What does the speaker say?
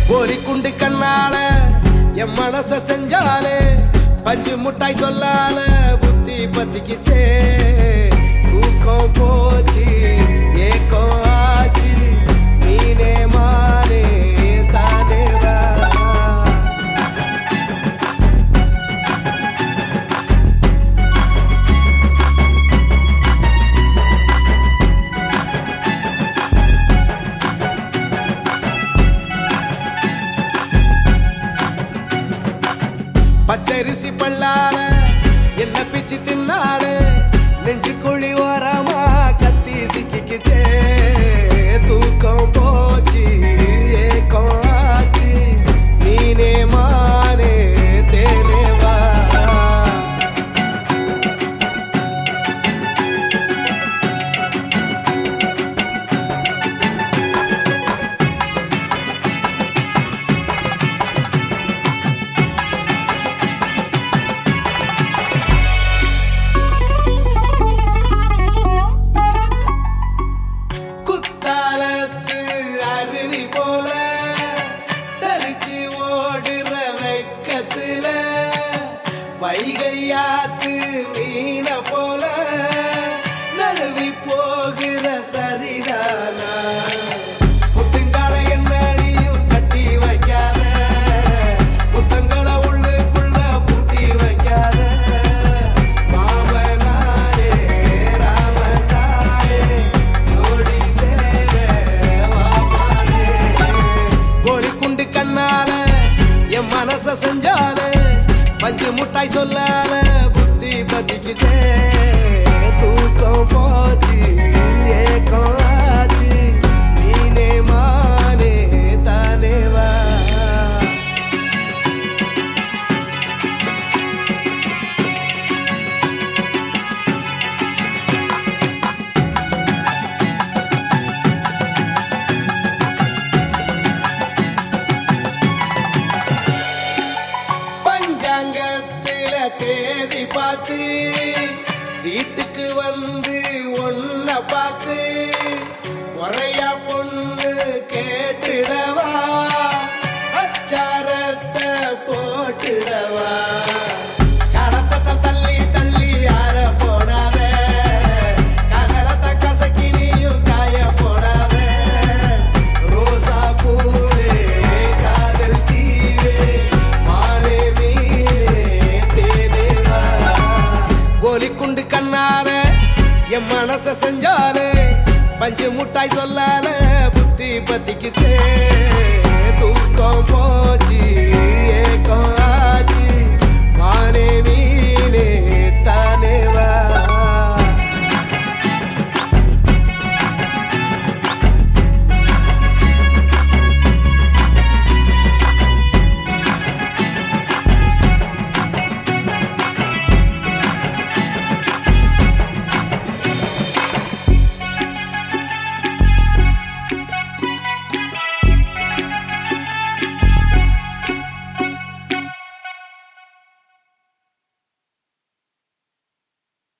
கோரி குண்டு கண்ணால என் மனச செஞ்சாலே பஞ்சு முட்டாய் சொல்லால புத்தி பத்திக்குச்சே தூக்கம் போச்சு ஏக்கம் ஆச்சு நீனே மானே தானே வா பச்சரிசி பல்லால என்ன பிச்சு தின்னாடு நெஞ்சு குழி ஓரமா கத்தி சிக்கிக்குச்சே தூக்கம் போச்சு ஏக்கம் ஆச்சு நீனே மானே தேனே வா குத்தாலத்து அருவி போல தரிச்சு ஓடுற வெக்கத்துல வைகையாத்து மீன போல நழுவி போகிற சரிதானா முட்டுங்கால என்னடியும் கட்டி வைக்காத முத்தங்களை உள்ளுக்குள்ள பூட்டி வைக்காத மாமனாரே ராமனாரே ஜோடி சேர வாமாரே கோலி குண்டு கண்ணால என் மனச செஞ்சாலே பஞ்சு முட்டாய் சொல்லால புத்தி பத்திக்குச்சே தூக்கம் போச்சு ஏக்கம் ஆச்சு நீனே மானே தானே வா பஞ்சாங்கத்தில தேதி பார்த்து வீட்டுக்கு வந்து ஒன்ன பார்த்து முறையா பொண்ணு கேட்டுடவா அச்சாரத்தை போட்டுடவா கடத்தத்தை தள்ளி தள்ளி யார போடாத கதலத்தை கசக்கி நீயும் காய போடாத ரோசா பூவே காதல் தீவே மாலே நீரே தேனே வா கோலி குண்டு கண்ணால என் மனச செஞ்சாலே பஞ்சு முட்டாய் சொல்லால புத்தி பத்திக்குச்சே தூக்கம் போச்சு